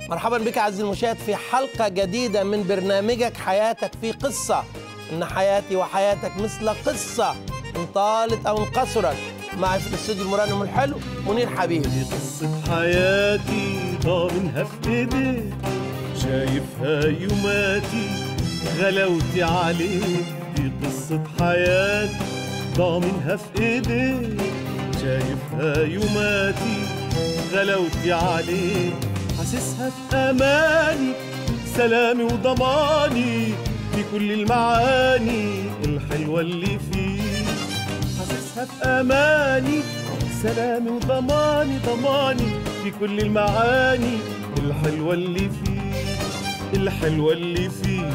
مرحبا بك عزيزي المشاهد في حلقة جديدة من برنامجك حياتك في قصة إن حياتي وحياتك مثل قصة إن طالت أو انقصرت معي في الاستوديو المرنم الحلو منير حبيب دي قصة حياتي ضامنها في ايديك شايفها يوماتي غلاوتي عليك دي قصة حياتي ضامنها في ايديك شايفها يوماتي غلاوتي عليك حاسسها في اماني سلامي وضماني في كل المعاني الحلوة اللي فيك حاسسها في اماني سلامي وضماني ضماني في كل المعاني الحلوه اللي فيه الحلوه اللي فيه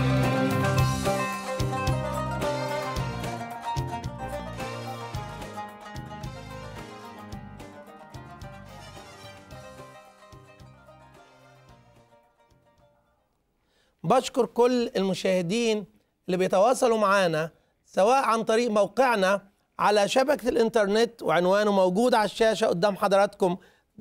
بشكر كل المشاهدين اللي بيتواصلوا معنا سواء عن طريق موقعنا على شبكة الإنترنت وعنوانه موجود على الشاشة قدام حضراتكم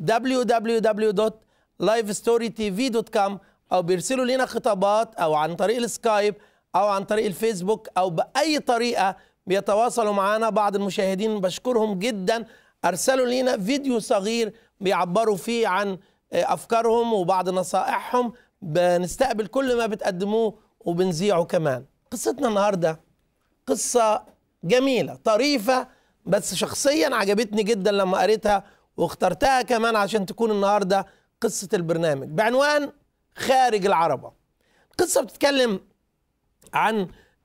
www.livestorytv.com أو بيرسلوا لنا خطابات أو عن طريق السكايب أو عن طريق الفيسبوك أو بأي طريقة بيتواصلوا معنا بعض المشاهدين بشكرهم جدا أرسلوا لنا فيديو صغير بيعبروا فيه عن أفكارهم وبعض نصائحهم بنستقبل كل ما بتقدموه وبنذيعه كمان قصتنا النهارده قصة جميلة طريفة بس شخصيا عجبتني جدا لما قريتها واخترتها كمان عشان تكون النهاردة قصة البرنامج بعنوان خارج العربة قصة بتتكلم عن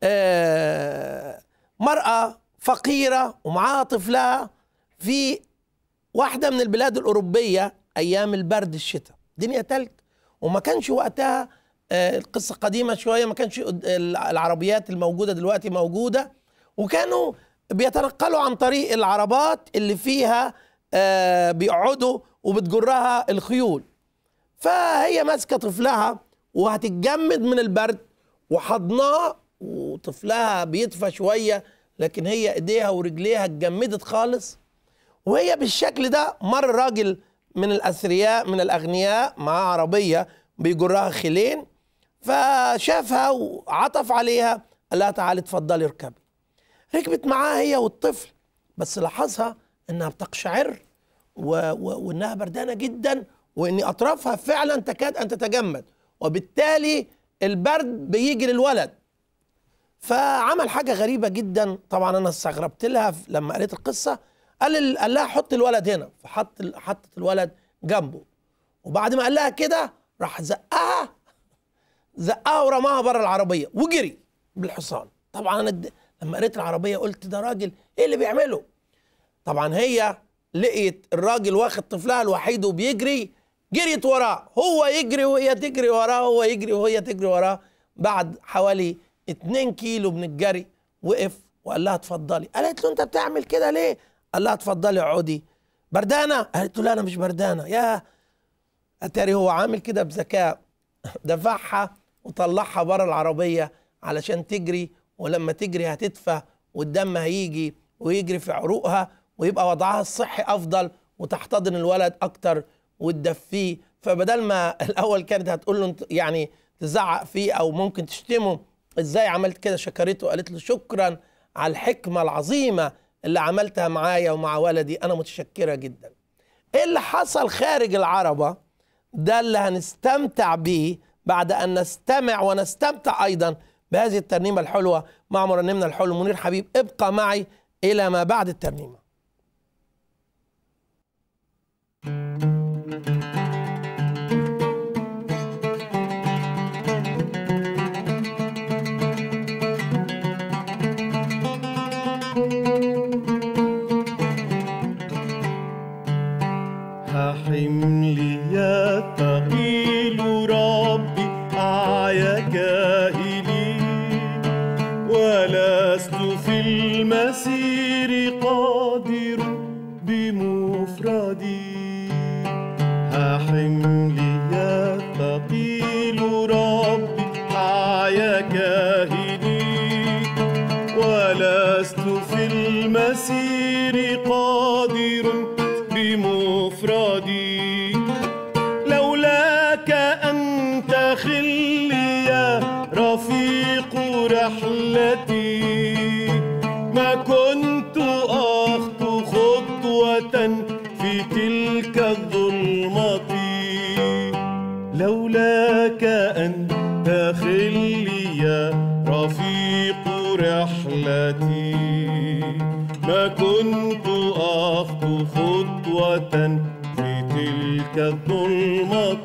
آه، مرأة فقيرة ومعاها طفلها في واحدة من البلاد الأوروبية أيام البرد الشتاء دنيا تلج وما كانش وقتها آه، القصة قديمة شوية ما كانش العربيات الموجودة دلوقتي موجودة وكانوا بيتنقلوا عن طريق العربات اللي فيها آه، بيقعدوا وبتجرها الخيول فهي ماسكة طفلها وهتتجمد من البرد وحضناه وطفلها بيدفى شوية لكن هي ايديها ورجليها اتجمدت خالص وهي بالشكل ده مر راجل من الاثرياء من الاغنياء مع عربيه بيجرها خيلين فشافها وعطف عليها قال لها تعالي اتفضلي اركبي ركبت معاها هي والطفل بس لاحظها انها بتقشعر و... و... وانها بردانه جدا وان اطرافها فعلا تكاد ان تتجمد وبالتالي البرد بيجي للولد فعمل حاجه غريبه جدا طبعا انا استغربت لها لما قريت القصه قال قال لها حط الولد هنا فحط حطت الولد جنبه وبعد ما قال لها كده راح زقها زقها ورماها بره العربيه وجري بالحصان طبعا انا د... لما قريت العربيه قلت ده راجل ايه اللي بيعمله طبعا هي لقيت الراجل واخد طفلها الوحيد وبيجري جريت وراه هو يجري وهي تجري وراه هو يجري وهي تجري وراه بعد حوالي 2 كيلو من الجري وقف وقال لها اتفضلي قالت له انت بتعمل كده ليه قال لها اتفضلي اقعدي بردانه قالت له لا انا مش بردانه يا اتاري هو عامل كده بذكاء دفعها وطلعها بره العربيه علشان تجري ولما تجري هتدفى والدم هيجي ويجري في عروقها ويبقى وضعها الصحي افضل وتحتضن الولد اكتر وتدفيه فبدل ما الاول كانت هتقول له يعني تزعق فيه او ممكن تشتمه ازاي عملت كده شكرته وقالت له شكرا على الحكمه العظيمه اللي عملتها معايا ومع ولدي انا متشكره جدا ايه اللي حصل خارج العربه ده اللي هنستمتع بيه بعد ان نستمع ونستمتع ايضا بهذه الترنيمه الحلوه مع مرنمنا الحلو منير حبيب ابقى معي الى ما بعد الترنيمه حملي يثقيل ربي أعيا كاهلي ولست في المسير قد رحلتي ما كنت أخطو خطوة في تلك الظلمة لولاك أنت خلي يا رفيق رحلتي ما كنت أخطو خطوة في تلك الظلمة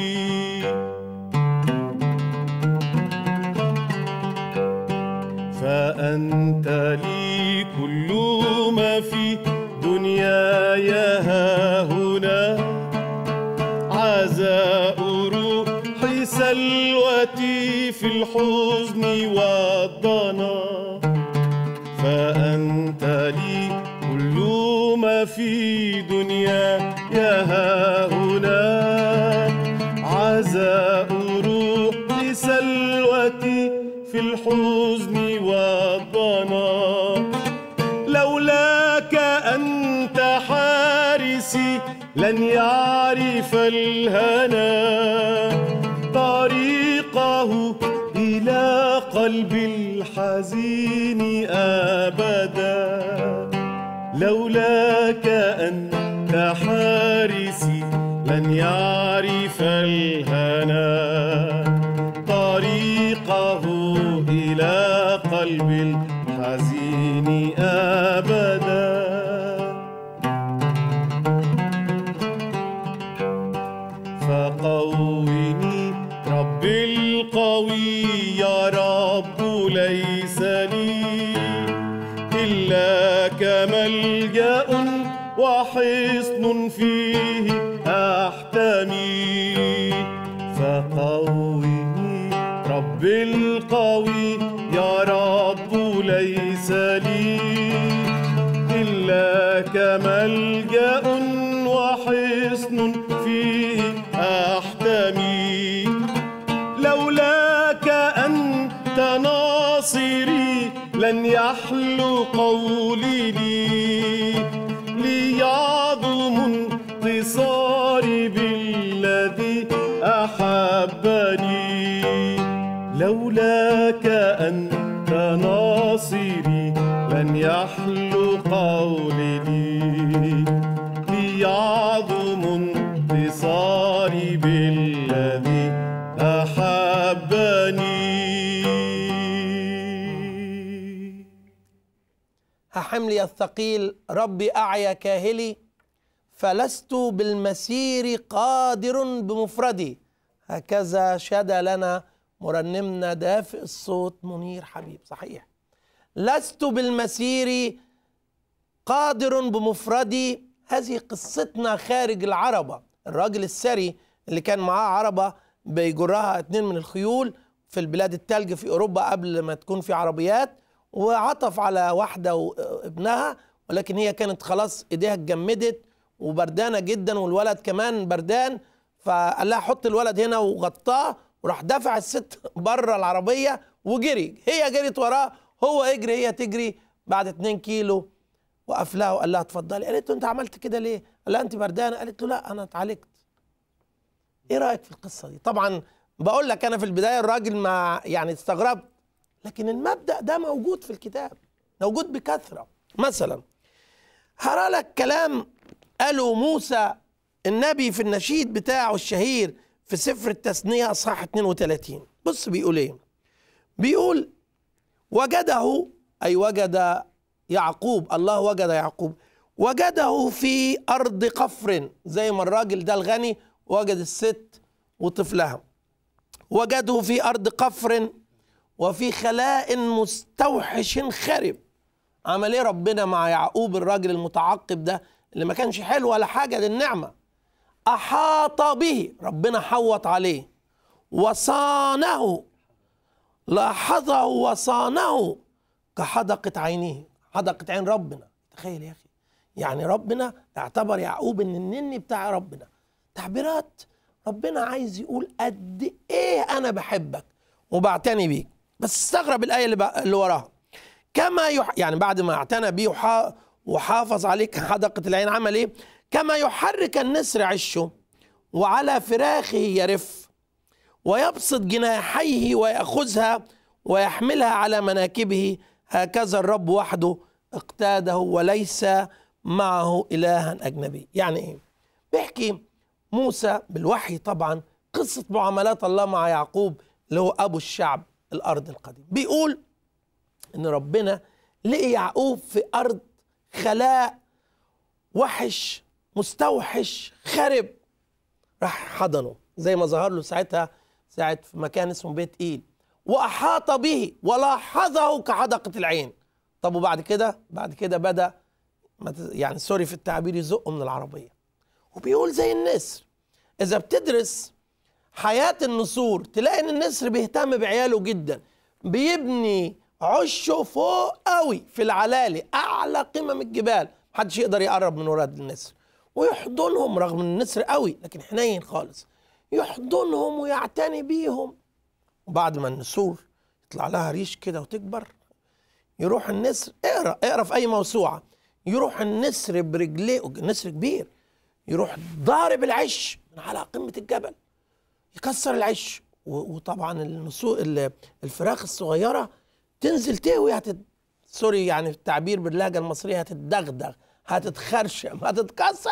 فأنت لي كل ما في دنياي ها هنا عزاء روحي سلوتي في الحزن والضنا فأنت لي كل ما في دنياي ها هنا عزاء روحي سلوتي في الحزن والضنا لولاك أنت حارسي لن يعرف الهنا طريقه إلى قلب الحزين أبدا لولاك أنت حارسي لن يعرف الهنا طريقه إلى قلب الحزين أبدا فقوني رب القوي يا رب ليس لي إلاك ملجأ وحصن فيه أحتمي فقوني رب القوي يا رب ليس لي إلاك ملجأ وحصن فيه أحتمي لولاك أنت ناصري لن يحلو قولي لي ليعظم انتصاري بالذي أحبني لولاك أنت ناصري لن يحلو قولي لي ليعظم انتصاري بالذي أحبني حملي الثقيل ربي أعيا كاهلي فلست بالمسير قادر بمفردي هكذا شدا لنا مرنمنا دافئ الصوت منير حبيب صحيح لست بالمسير قادر بمفردي هذه قصتنا خارج العربة الراجل السري اللي كان معاه عربة بيجرها اتنين من الخيول في البلاد التلج في أوروبا قبل ما تكون في عربيات وعطف على واحدة وابنها ولكن هي كانت خلاص ايديها اتجمدت وبردانة جدا والولد كمان بردان فقال لها حط الولد هنا وغطاه وراح دافع الست بره العربية وجري هي جريت وراه هو يجري هي تجري بعد 2 كيلو وقف لها وقال لها اتفضلي قالت له انت عملت كده ليه؟ قال لها انت بردانه قالت له لا انا اتعالجت ايه رايك في القصه دي؟ طبعا بقول لك انا في البدايه الراجل ما يعني استغربت لكن المبدا ده موجود في الكتاب موجود بكثره مثلا هرى لك كلام قاله موسى النبي في النشيد بتاعه الشهير في سفر التثنيه اصحاح 32 بص بيقول ايه؟ بيقول وجده اي وجد يعقوب الله وجد يعقوب وجده في ارض قفر زي ما الراجل ده الغني وجد الست وطفلها وجده في ارض قفر وفي خلاء مستوحش خرب عمل ايه ربنا مع يعقوب الراجل المتعقب ده اللي ما كانش حلو ولا حاجه دي النعمه احاط به ربنا حوط عليه وصانه لاحظه وصانه كحدقة عينيه حدقة عين ربنا تخيل يا أخي يعني ربنا اعتبر يعقوب ان النني بتاع ربنا تعبيرات ربنا عايز يقول قد ايه انا بحبك وبعتني بيك بس استغرب الايه اللي, بق- اللي وراها كما يح... يعني بعد ما اعتنى بيه وحا... وحافظ عليك حدقة العين عمل ايه كما يحرك النسر عشه وعلى فراخه يرف ويبسط جناحيه ويأخذها ويحملها على مناكبه هكذا الرب وحده اقتاده وليس معه إلها أجنبي يعني إيه؟ بيحكي موسى بالوحي طبعا قصة معاملات الله مع يعقوب اللي هو أبو الشعب الأرض القديم بيقول إن ربنا لقي يعقوب في أرض خلاء وحش مستوحش خرب راح حضنه زي ما ظهر له ساعتها ساعة في مكان اسمه بيت إيل وأحاط به ولاحظه كحدقة العين طب وبعد كده بعد كده بدأ ما ت- يعني سوري في التعبير يزقه من العربية وبيقول زي النسر إذا بتدرس حياة النسور تلاقي إن النسر بيهتم بعياله جدا بيبني عشه فوق قوي في العلالي أعلى قمم الجبال محدش يقدر يقرب من ولاد النسر ويحضنهم رغم ان النسر قوي لكن حنين خالص يحضنهم ويعتني بيهم وبعد ما النسور يطلع لها ريش كده وتكبر يروح النسر اقرا اقرا في اي موسوعه يروح النسر برجليه النسر كبير يروح ضارب العش من على قمه الجبل يكسر العش و- وطبعا النسو ال- الفراخ الصغيره تنزل تهوي هتت سوري يعني في التعبير باللهجه المصريه هتتدغدغ هتتخرشم هتتكسر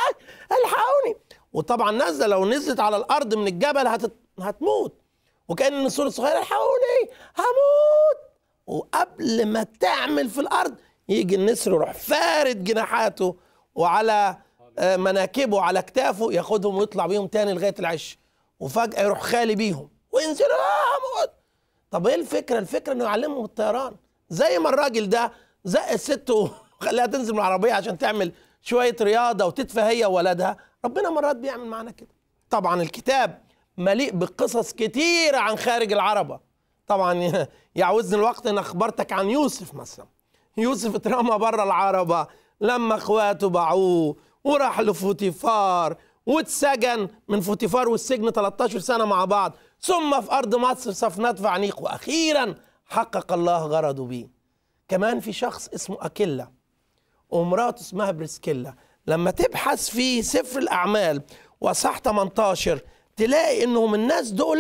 الحقوني وطبعا نازله لو نزلت على الارض من الجبل هتت... هتموت وكان النسور الصغيره الحقوني هموت وقبل ما تعمل في الارض يجي النسر يروح فارد جناحاته وعلى آه، مناكبه على اكتافه ياخدهم ويطلع بيهم تاني لغايه العش وفجاه يروح خالي بيهم وينزلوا آه، هموت طب ايه الفكره؟ الفكره انه يعلمهم الطيران زي ما الراجل ده زق الست وخلاها تنزل من العربيه عشان تعمل شويه رياضه وتدفى هي وولدها ربنا مرات بيعمل معانا كده طبعا الكتاب مليء بقصص كتيره عن خارج العربه طبعا يعوزني الوقت ان اخبرتك عن يوسف مثلا يوسف اترمى بره العربه لما اخواته باعوه وراح لفوتيفار واتسجن من فوتيفار والسجن 13 سنه مع بعض ثم في ارض مصر صفنات في عنيق واخيرا حقق الله غرضه بيه كمان في شخص اسمه اكيلا ومراته اسمها بريسكيلا لما تبحث في سفر الاعمال واصح 18 تلاقي انهم الناس دول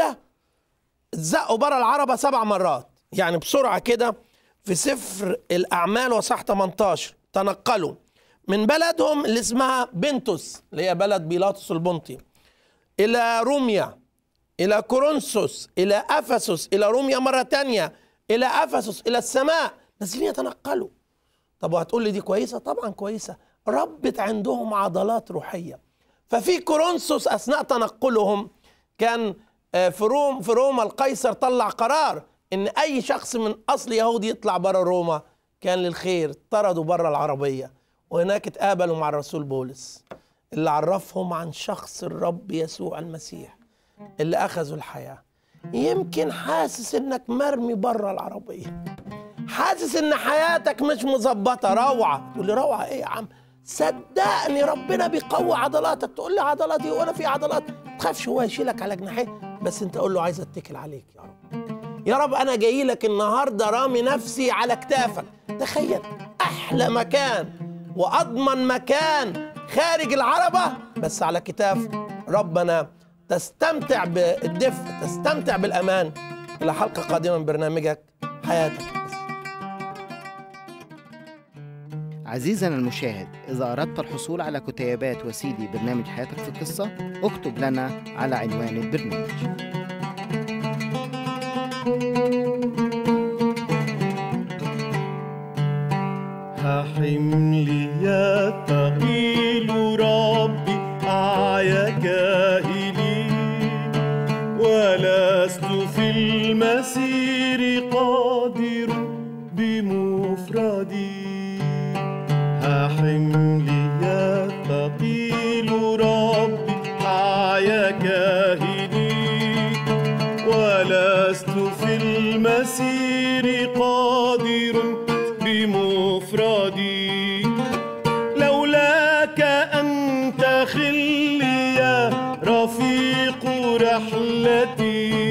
اتزقوا بره العربه سبع مرات يعني بسرعه كده في سفر الاعمال وصح 18 تنقلوا من بلدهم اللي اسمها بنتوس اللي هي بلد بيلاطس البنطي الى روميا الى كورنثوس الى افسس الى روميا مره تانية الى افسس الى السماء نازلين يتنقلوا طب وهتقول لي دي كويسه طبعا كويسه ربت عندهم عضلات روحيه ففي كورنثوس اثناء تنقلهم كان آه، في روم في روما القيصر طلع قرار ان اي شخص من اصل يهودي يطلع بره روما كان للخير طردوا بره العربيه وهناك اتقابلوا مع الرسول بولس اللي عرفهم عن شخص الرب يسوع المسيح اللي اخذوا الحياه يمكن حاسس انك مرمي بره العربيه حاسس ان حياتك مش مظبطه روعه تقول لي روعه ايه يا عم صدقني ربنا بيقوي عضلاتك تقول لي عضلاتي وانا في عضلات ما تخافش هو يشيلك على جناحيه بس انت قول له عايز اتكل عليك يا رب يا رب انا جاي لك النهارده رامي نفسي على كتافك تخيل احلى مكان واضمن مكان خارج العربه بس على كتاف ربنا تستمتع بالدفء تستمتع بالامان الى حلقه قادمه من برنامجك حياتك عزيزنا المشاهد إذا أردت الحصول على كتيبات وسيدي برنامج حياتك في قصة اكتب لنا على عنوان البرنامج حملي يثقيل ربي أعيا كاهلي ولست في المسير قادر بمفردي حملي يثقيل ربي أعيا كاهلي ولست في المسير قادر بمفردي لولاك أنت خلي يا رفيق رحلتي